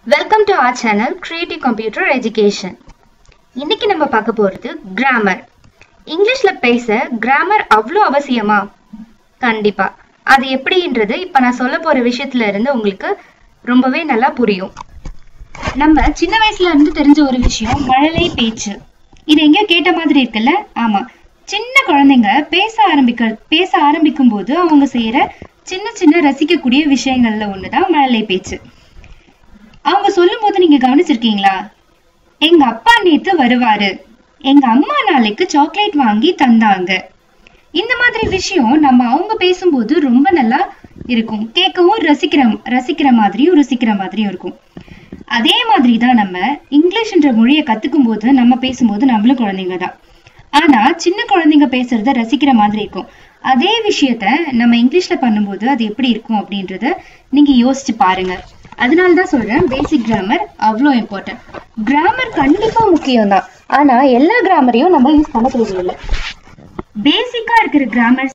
Welcome to our channel creative computer education இன்னைக்கு நம்ம பார்க்க போகிறது கிராமர் இங்கிலீஷில் பேச கிராமர் அவ்வளோ அவசியமா கண்டிப்பா அது எப்படின்றது இப்போ நான் சொல்ல போகிற விஷயத்துல இருந்து உங்களுக்கு ரொம்பவே நல்லா புரியும் நம்ம சின்ன வயசுல இருந்து தெரிஞ்ச ஒரு விஷயம் மழலை பேச்சு இது எங்கேயோ கேட்ட மாதிரி இருக்குல்ல ஆமா சின்ன குழந்தைங்க பேச ஆரம்பிக்க பேச ஆரம்பிக்கும் போது அவங்க செய்யற சின்ன சின்ன ரசிக்கக்கூடிய விஷயங்கள்ல ஒண்ணுதான் மழலை பேச்சு அவங்க சொல்லும் போது நீங்க கவனிச்சிருக்கீங்களா எங்க அப்பா நேத்து வருவாரு எங்க அம்மா நாளைக்கு சாக்லேட் வாங்கி தந்தாங்க இந்த மாதிரி விஷயம் நம்ம அவங்க பேசும்போது ரொம்ப நல்லா இருக்கும் கேட்கவும் ரசிக்கிற ரசிக்கிற மாதிரியும் ருசிக்கிற மாதிரியும் இருக்கும் அதே மாதிரி தான் நம்ம இங்கிலீஷ்ன்ற மொழியை கத்துக்கும் போது நம்ம பேசும்போது நம்மளும் குழந்தைங்க தான் ஆனா சின்ன குழந்தைங்க பேசுறத ரசிக்கிற மாதிரி இருக்கும் அதே விஷயத்த நம்ம இங்கிலீஷ்ல பண்ணும்போது அது எப்படி இருக்கும் அப்படின்றத நீங்க யோசிச்சு பாருங்க அதனால தான் சொல்றேன் பேசிக் கிராமர் அவ்வளோ இம்பார்ட்டன்ட் கிராமர் கண்டிப்பா முக்கியம் தான் ஆனா எல்லா கிராமரையும் நம்ம யூஸ் பண்ண தேவையில்லை பேசிக்கா இருக்கிற கிராமர்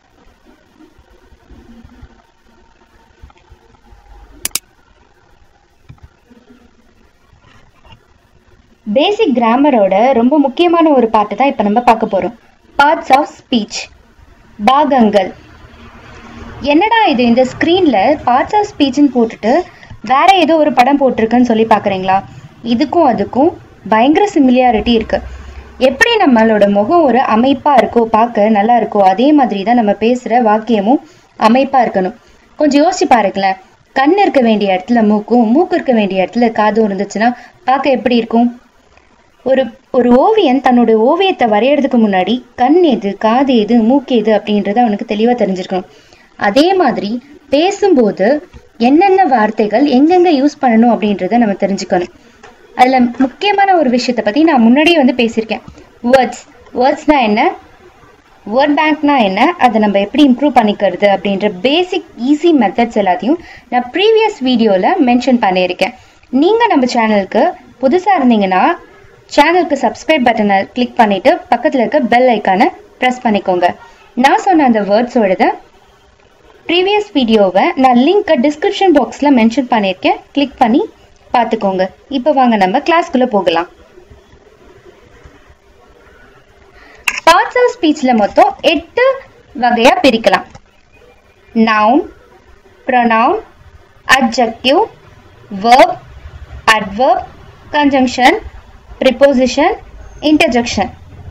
பேசிக் கிராமரோட ரொம்ப முக்கியமான ஒரு பாட்டு தான் இப்போ நம்ம பார்க்க போறோம் பார்ட்ஸ் ஆஃப் ஸ்பீச் பாகங்கள் என்னடா இது இந்த ஸ்க்ரீன்ல பார்ட்ஸ் ஆஃப் ஸ்பீச்னு போட்டுட்டு வேற ஏதோ ஒரு படம் போட்டிருக்குன்னு சொல்லி பார்க்குறீங்களா இதுக்கும் அதுக்கும் பயங்கர சிமிலியாரிட்டி இருக்கு எப்படி நம்மளோட முகம் ஒரு அமைப்பா இருக்கோ பார்க்க நல்லா இருக்கோ அதே மாதிரி தான் நம்ம பேசுற வாக்கியமும் அமைப்பா இருக்கணும் கொஞ்சம் யோசிச்சு பாருங்களேன் கண் இருக்க வேண்டிய இடத்துல மூக்கும் மூக்கு இருக்க வேண்டிய இடத்துல காதும் இருந்துச்சுன்னா பார்க்க எப்படி இருக்கும் ஒரு ஒரு ஓவியன் தன்னோட ஓவியத்தை வரையறதுக்கு முன்னாடி கண் எது காது எது மூக்கு எது அப்படின்றது அவனுக்கு தெளிவாக தெரிஞ்சிருக்கணும் அதே மாதிரி பேசும்போது என்னென்ன வார்த்தைகள் எங்கெங்க யூஸ் பண்ணணும் அப்படின்றத நம்ம தெரிஞ்சுக்கணும் அதில் முக்கியமான ஒரு விஷயத்தை பற்றி நான் முன்னாடியே வந்து பேசியிருக்கேன் வேர்ட்ஸ் வேர்ட்ஸ்னா என்ன வேர்ட் பேங்க்னா என்ன அதை நம்ம எப்படி இம்ப்ரூவ் பண்ணிக்கிறது அப்படின்ற பேசிக் ஈஸி மெத்தட்ஸ் எல்லாத்தையும் நான் ப்ரீவியஸ் வீடியோவில் மென்ஷன் பண்ணியிருக்கேன் நீங்கள் நம்ம சேனலுக்கு புதுசாக இருந்தீங்கன்னா சேனலுக்கு சப்ஸ்கிரைப் பட்டனை கிளிக் பண்ணிவிட்டு பக்கத்தில் இருக்க பெல் ஐக்கானை ப்ரெஸ் பண்ணிக்கோங்க நான் சொன்ன அந்த வேர்ட்ஸோடத ப்ரீவியஸ் வீடியோவை நான் லிங்க்கை டிஸ்கிரிப்ஷன் பாக்ஸில் மென்ஷன் பண்ணியிருக்கேன் கிளிக் பண்ணி பார்த்துக்கோங்க இப்போ வாங்க நம்ம கிளாஸ்க்குள்ளே போகலாம் பார்ட்ஸ் ஆஃப் ஸ்பீச்சில் மொத்தம் எட்டு வகையாக பிரிக்கலாம் noun pronoun adjective verb adverb conjunction preposition interjection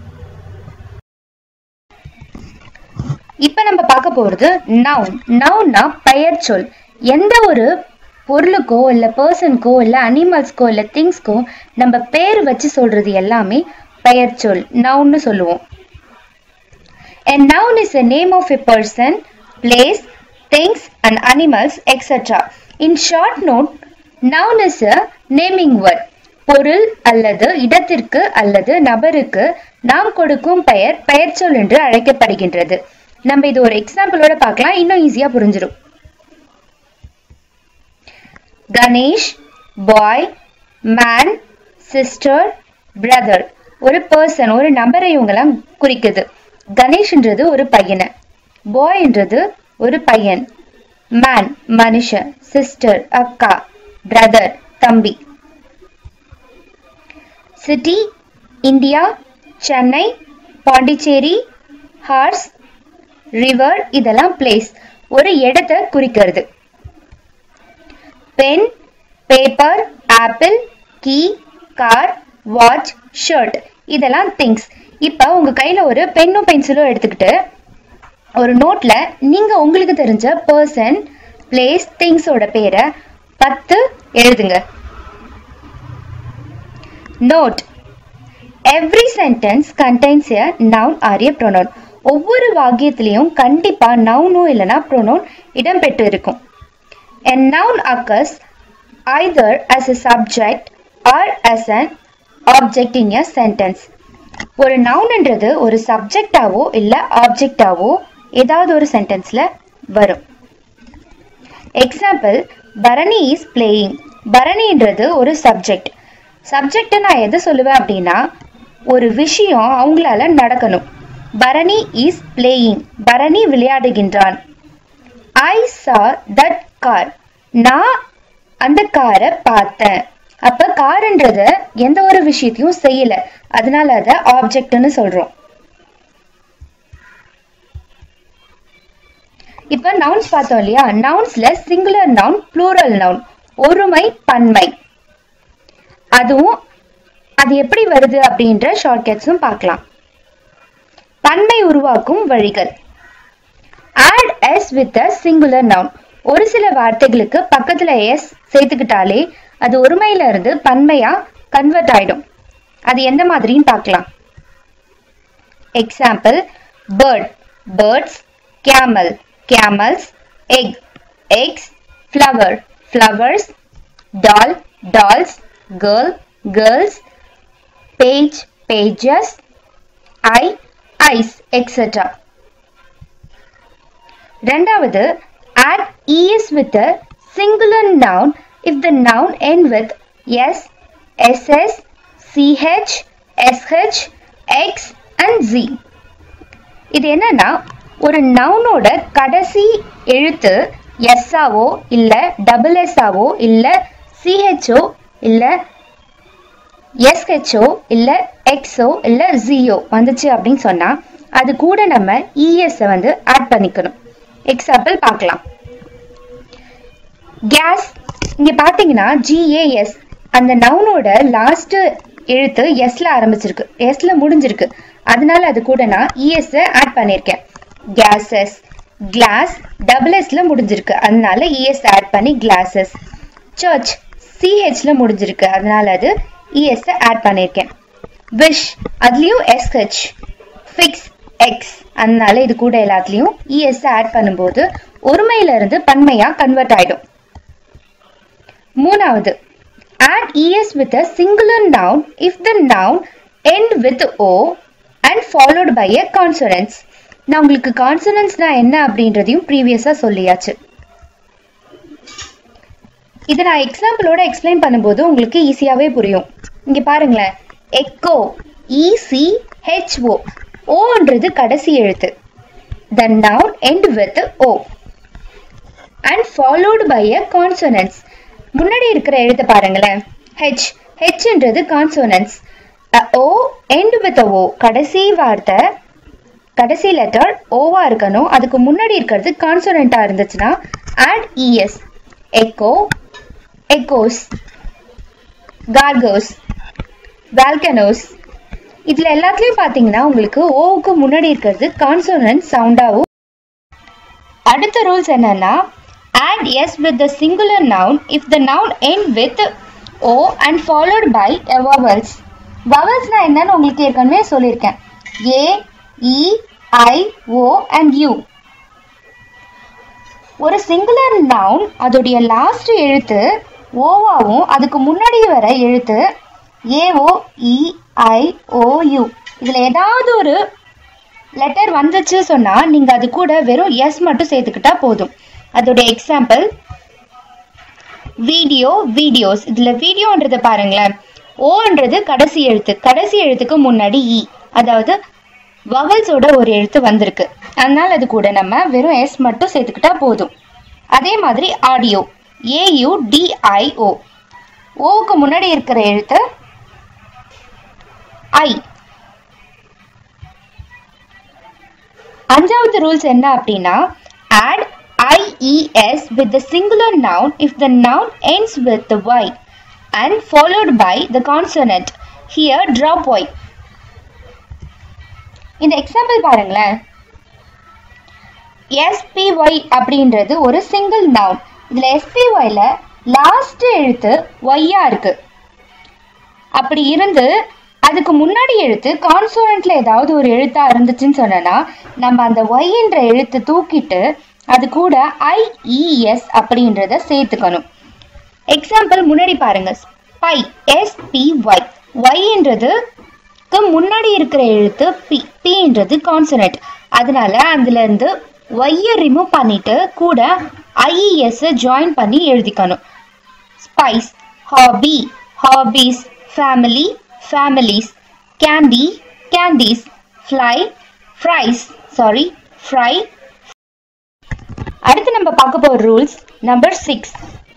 இப்ப நம்ம பார்க்க போறது நவுன் நவுன்னா பெயர் சொல் எந்த ஒரு பொருளுக்கோ இல்ல பர்சனுக்கோ இல்ல அனிமல்ஸ்க்கோ இல்ல திங்ஸ்க்கோ நம்ம பேர் வச்சு சொல்றது எல்லாமே பெயர் சொல் நவுன்னு சொல்லுவோம் A noun is a name of a person, place, things and animals, etc. In short note, noun is a naming word. பொருள் அல்லது இடத்திற்கு அல்லது நபருக்கு நாம் கொடுக்கும் பெயர் பெயர்ச்சொல் என்று அழைக்கப்படுகின்றது நம்ம இது ஒரு எக்ஸாம்பிளோட பார்க்கலாம் இன்னும் ஈஸியா புரிஞ்சிடும் Ganesh boy man sister brother ஒரு பர்சன் ஒரு நபரை இவங்கெல்லாம் குறிக்குது கணேஷ்ன்றது ஒரு பையனை பாய்ன்றது ஒரு பையன் மேன் மனுஷன் சிஸ்டர் அக்கா பிரதர் தம்பி city India Chennai Pondicherry horse river இதெல்லாம் பிளேஸ் ஒரு இடத்தை குறிக்கிறது pen paper apple key car watch shirt இதெல்லாம் திங்ஸ் இப்போ உங்க கையில ஒரு பென்னும் பென்சிலும் எடுத்துக்கிட்டு ஒரு நோட்ல நீங்க உங்களுக்கு தெரிஞ்ச பர்சன் பிளேஸ் திங்ஸோட பேரை பத்து எழுதுங்க note every sentence contains a noun or a pronoun ஒவ்வொரு வாக்கியத்திலையும் கண்டிப்பா நவுனோ இல்லைனா ப்ரொனவுன் இடம்பெற்று இருக்கும் A noun occurs either as a subject or as an object in a sentence. ஒரு நவுன்ன்றது ஒரு சப்ஜெக்டாவோ இல்லை ஆப்ஜெக்டாவோ ஏதாவது ஒரு சென்டென்ஸ்ல வரும் எக்ஸாம்பிள் பரணி இஸ் பிளேயிங் பரணின்றது ஒரு சப்ஜெக்ட் சப்ஜெக்ட் நான் எதை சொல்லுவேன் அப்படின்னா ஒரு விஷயம் அவங்களால நடக்கணும் பரணி இஸ் பிளேயிங் பரணி விளையாடுகின்றான் ஐ சா தட் கார் நான் அந்த காரை பார்த்தேன் அப்ப காருன்றத எந்த ஒரு விஷயத்தையும் செய்யல அதனால அத ஆப்ஜெக்ட்னு சொல்றோம் இப்ப நவுன்ஸ் பார்த்தோம் இல்லையா நவுன்ஸ்ல சிங்குலர் நவுன் ப்ளூரல் நவுன் ஒருமை பன்மை அதுவும் அது எப்படி வருது அப்படின்ற ஷார்ட்கட்ஸும் பார்க்கலாம் பன்மை உருவாக்கும் வழிகள் add S with a singular noun ஒரு சில வார்த்தைகளுக்கு பக்கத்துல எஸ் சேர்த்துக்கிட்டாலே அது ஒருமையில இருந்து பன்மையா கன்வெர்ட் ஆயிடும் அது எந்த மாதிரின்னு பார்க்கலாம் example bird birds camel camels egg eggs flower flowers doll dolls girl girls page pages eye eyes etcetera ரெண்டாவது add es with a singular noun if the noun end with s, ss, ch, sh, x and z. இது என்னன்னா ஒரு நவுனோட கடைசி எழுத்து எஸ்ஸாவோ இல்ல double எஸ்ஸாவோ இல்ல CHO இல்ல SHO இல்ல எக்ஸோ இல்ல ஜியோ வந்துச்சு அப்படின்னு சொன்னா அது கூட நம்ம இஎஸ் வந்து ஆட் பண்ணிக்கணும் எக்ஸாம்பிள் பார்க்கலாம் கேஸ் இங்க பாத்தீங்கன்னா ஜிஏஎஸ் அந்த நவுனோட லாஸ்ட் எழுத்து எஸ்ல ஆரம்பிச்சிருக்கு எஸ்ல முடிஞ்சிருக்கு அதனால அது கூட நான் இஎஸ் ஆட் பண்ணியிருக்கேன் கேசஸ் கிளாஸ் டபுள் எஸ்ல முடிஞ்சிருக்கு அதனால இஎஸ் ஆட் பண்ணி கிளாஸஸ் சர்ச் சிஹெச்ல முடிஞ்சிருக்கு அதனால அது இஎஸ் ஆட் பண்ணியிருக்கேன் விஷ் அதுலயும் எஸ்ஹெச் ஃபிக்ஸ் எக்ஸ் அதனால இது கூட எல்லாத்துலயும் இஎஸ் ஆட் பண்ணும்போது ஒருமையில இருந்து பன்மையா கன்வெர்ட் ஆயிடும் மூணாவது add es with a singular noun if the noun end with o and followed by a consonants நான் உங்களுக்கு கான்சனன்ஸ்னா என்ன அப்படின்றதையும் ப்ரீவியஸா சொல்லியாச்சு இதை நான் எக்ஸாம்பிளோட எக்ஸ்பிளைன் பண்ணும்போது உங்களுக்கு ஈஸியாவே புரியும் இங்க பாருங்களேன் எக்கோ இசி ஹெச்ஓ ஓன்றது கடைசி எழுத்து the noun end with O and followed by a consonants முன்னாடி இருக்கிற எழுத்து பாருங்களேன் ஹெச் ஹெச்ன்றது consonants O end with O கடைசி வார்த்தை கடைசி லெட்டர் ஓவா இருக்கணும் அதுக்கு முன்னாடி இருக்கிறது கான்சோனண்டா இருந்துச்சுன்னா add ES echo echoes cargoes volcanoes இதுல எல்லாத்துலயும் பாத்தீங்கன்னா உங்களுக்கு ஓவுக்கு முன்னாடி இருக்கிறது கான்சோனன்ட் சவுண்டாவும் அடுத்த ரூல்ஸ் என்னன்னா add s with the singular noun if the noun end with o and followed by a vowels vowelsனா என்னன்னு உங்களுக்கு ஏற்கனவே சொல்லியிருக்கேன் a e i o and u ஒரு சிங்குலர் நவுன் அதோடைய லாஸ்ட் எழுத்து ஓவாவும் அதுக்கு முன்னாடி வர எழுத்து AO E I O you இதுல ஏதாவது ஒரு லெட்டர் வந்துச்சு சொன்னா நீங்க அது கூட வெறும் எஸ் மட்டும் சேர்த்துக்கிட்டா போதும் அதோட எக்ஸாம்பிள் வீடியோ வீடியோஸ் இதுல வீடியோன்றத பாருங்களேன் ஓன்றது கடைசி எழுத்து கடைசி எழுத்துக்கு முன்னாடி இ அதாவது வவல்ஸோட ஒரு எழுத்து வந்திருக்கு அதனால அது கூட நம்ம வெறும் எஸ் மட்டும் சேர்த்துக்கிட்டா போதும் அதே மாதிரி ஆடியோ ஏயு டிஐஓ ஓவுக்கு முன்னாடி இருக்கிற எழுத்து ஐ அஞ்சாவது ரூல்ஸ் என்ன அப்படின்னா add IES with the singular noun if the noun ends with the Y and followed by the consonant. Here drop Y. இந்த எக்ஸாம்பிள் பாருங்களேன் எஸ்பிஒய் அப்படின்றது ஒரு சிங்கிள் நவுன் இதுல எஸ்பிஒய்ல லாஸ்ட் எழுத்து ஒய்யா இருக்கு அப்படி இருந்து அதுக்கு முன்னாடி எழுத்து கான்சோனன்ட்ல ஏதாவது ஒரு எழுத்தா இருந்துச்சுன்னு சொன்னா நம்ம அந்த ஒய்ன்ற எழுத்து தூக்கிட்டு அது கூட ஐஇஎஸ் அப்படின்றத சேர்த்துக்கணும் எக்ஸாம்பிள் முன்னாடி பாருங்க ஸ்பை எஸ்பி ஒய் ஒய்ன்றதுக்கு முன்னாடி இருக்கிற எழுத்து பி பின்றது கான்சனட் அதனால அதுல இருந்து ஒய்யை ரிமூவ் பண்ணிட்டு கூட ஐஇஎஸ் ஜாயின் பண்ணி எழுதிக்கணும் spies hobby hobbies family families candy candies fly fries sorry fry அடுத்து நம்ம பார்க்க போற rules number six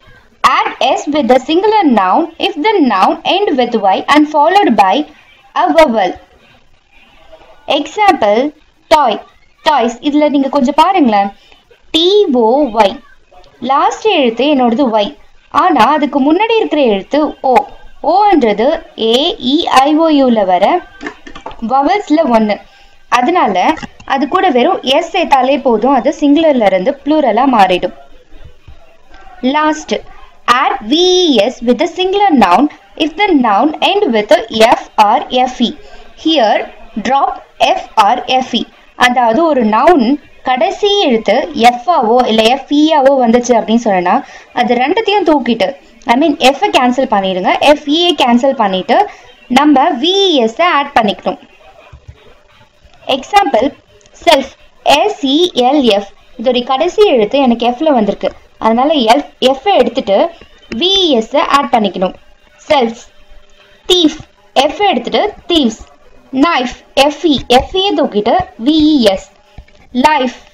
add s with the singular noun if the noun end with y and followed by a vowel example toy toys இதில் நீங்கள் கொஞ்சம் பாருங்களேன் டிஓஒய் last எழுத்து என்னோடது ஒய் ஆனால் அதுக்கு முன்னாடி இருக்கிற எழுத்து ஓ ஓன்றது ஏஇஐஓயூவில் வர வவல்ஸில் ஒன்று அதனால அது கூட வெறும் எஸ் சேர்த்தாலே போதும் அது சிங்குலர்ல இருந்து ப்ளூரலாக மாறிடும் last add VES with a singular noun if the noun end with a F or FE. Here, drop F or FE. அதாவது ஒரு நவுன் கடைசி எழுத்து எஃப்ஆவோ இல்லை எஃப்இஆவோ வந்துச்சு அப்படின்னு சொன்னா அது ரெண்டுத்தையும் தூக்கிட்டு ஐ மீன் எஃப்ஐ கேன்சல் பண்ணிடுங்க எஃப்இஏ கேன்சல் பண்ணிட்டு நம்ம விஇஎஸ்ஸை ஆட் பண்ணிக்கணும் எக்ஸாம்பிள் செல்ஃப் எஸ்இஎல்எஃப் இதோடைய கடைசி எழுத்து எனக்கு எஃப்ல வந்திருக்கு அதனால எஃப் எஃப் எடுத்துட்டு விஇஎஸ் ஆட் பண்ணிக்கணும் செல்ஸ் தீஃப் எஃப் எடுத்துட்டு தீவ்ஸ் நைஃப் எஃப்இ எஃப்இ தூக்கிட்டு விஇஎஸ் லைஃப்